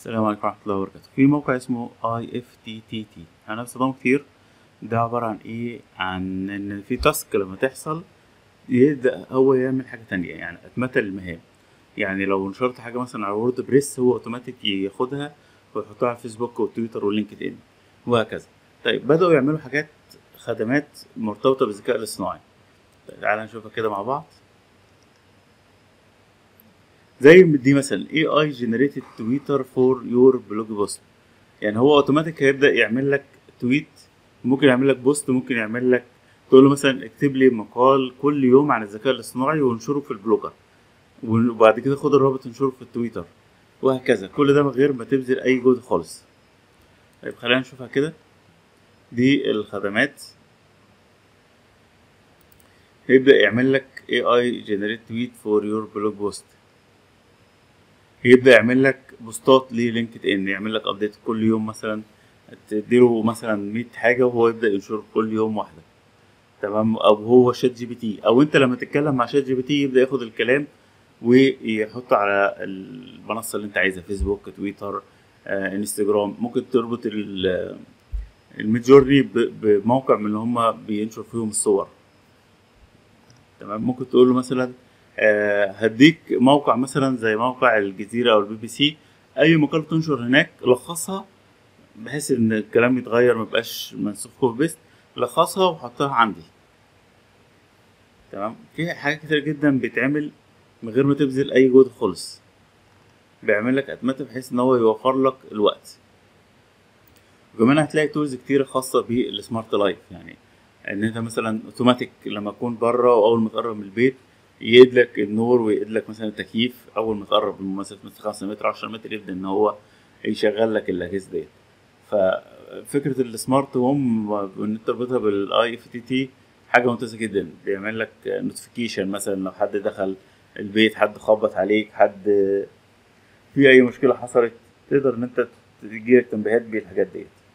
السلام عليكم ورحمة الله وبركاته في موقع اسمه اي اف تي تي تي انا بستخدمه كتير ده عبارة عن ايه عن ان في تاسك لما تحصل يبدأ هو يعمل حاجة تانية يعني اتمثل المهام يعني لو نشرت حاجة مثلا على وورد بريس هو اوتوماتيك ياخدها ويحطها على فيسبوك وتويتر ولينكد ان وهكذا طيب بدأوا يعملوا حاجات خدمات مرتبطة بالذكاء الاصطناعي طيب تعالى نشوفها كده مع بعض زي دي مثلا اي اي جنريتد تويتر فور يور بلوج بوست يعني هو اوتوماتيك هيبدا يعمل لك تويت ممكن يعمل لك بوست ممكن يعمل لك تقول له مثلا اكتب لي مقال كل يوم عن الذكاء الاصطناعي وانشره في البلوجر وبعد كده خد الرابط انشره في التويتر وهكذا كل ده من غير ما تبذل اي جهد خالص طيب خلينا نشوفها كده دي الخدمات هيبدا يعمل لك اي اي جنريت تويت فور يور بلوج بوست يبدا يعمل لك بوستات للينكد ان يعمل لك ابديت كل يوم مثلا تديله مثلا 100 حاجه وهو يبدا ينشر كل يوم واحده تمام او هو شات جي بي تي او انت لما تتكلم مع شات جي بي تي يبدا ياخد الكلام ويحطه على المنصه اللي انت عايزها فيسبوك تويتر آه، انستجرام ممكن تربط الميدجورني بموقع من اللي هم بينشر فيهم الصور تمام ممكن تقول له مثلا آه، هديك موقع مثلا زي موقع الجزيرة أو البي بي سي أي مقال تنشر هناك لخصها بحيث إن الكلام يتغير مبقاش منسوخ كوبي بيست لخصها وحطها عندي تمام في حاجات كتير جدا بيتعمل من غير ما تبذل أي جهد خالص بيعمل لك أتمتة بحيث إن هو يوفر لك الوقت وكمان هتلاقي تولز كتير خاصة بالسمارت لايف يعني ان انت مثلا اوتوماتيك لما تكون بره واول ما تقرب من البيت يقيد لك النور ويقيد لك مثلا التكييف اول ما تقرب من مسافه مثلا 5 متر 10 متر يبدا ان هو يشغل لك الاجهزه ديت ففكره السمارت هوم وان انت تربطها بالاي اف تي تي حاجه ممتازه جدا بيعمل لك نوتيفيكيشن مثلا لو حد دخل البيت حد خبط عليك حد في اي مشكله حصلت تقدر ان انت تجيلك تنبيهات بالحاجات ديت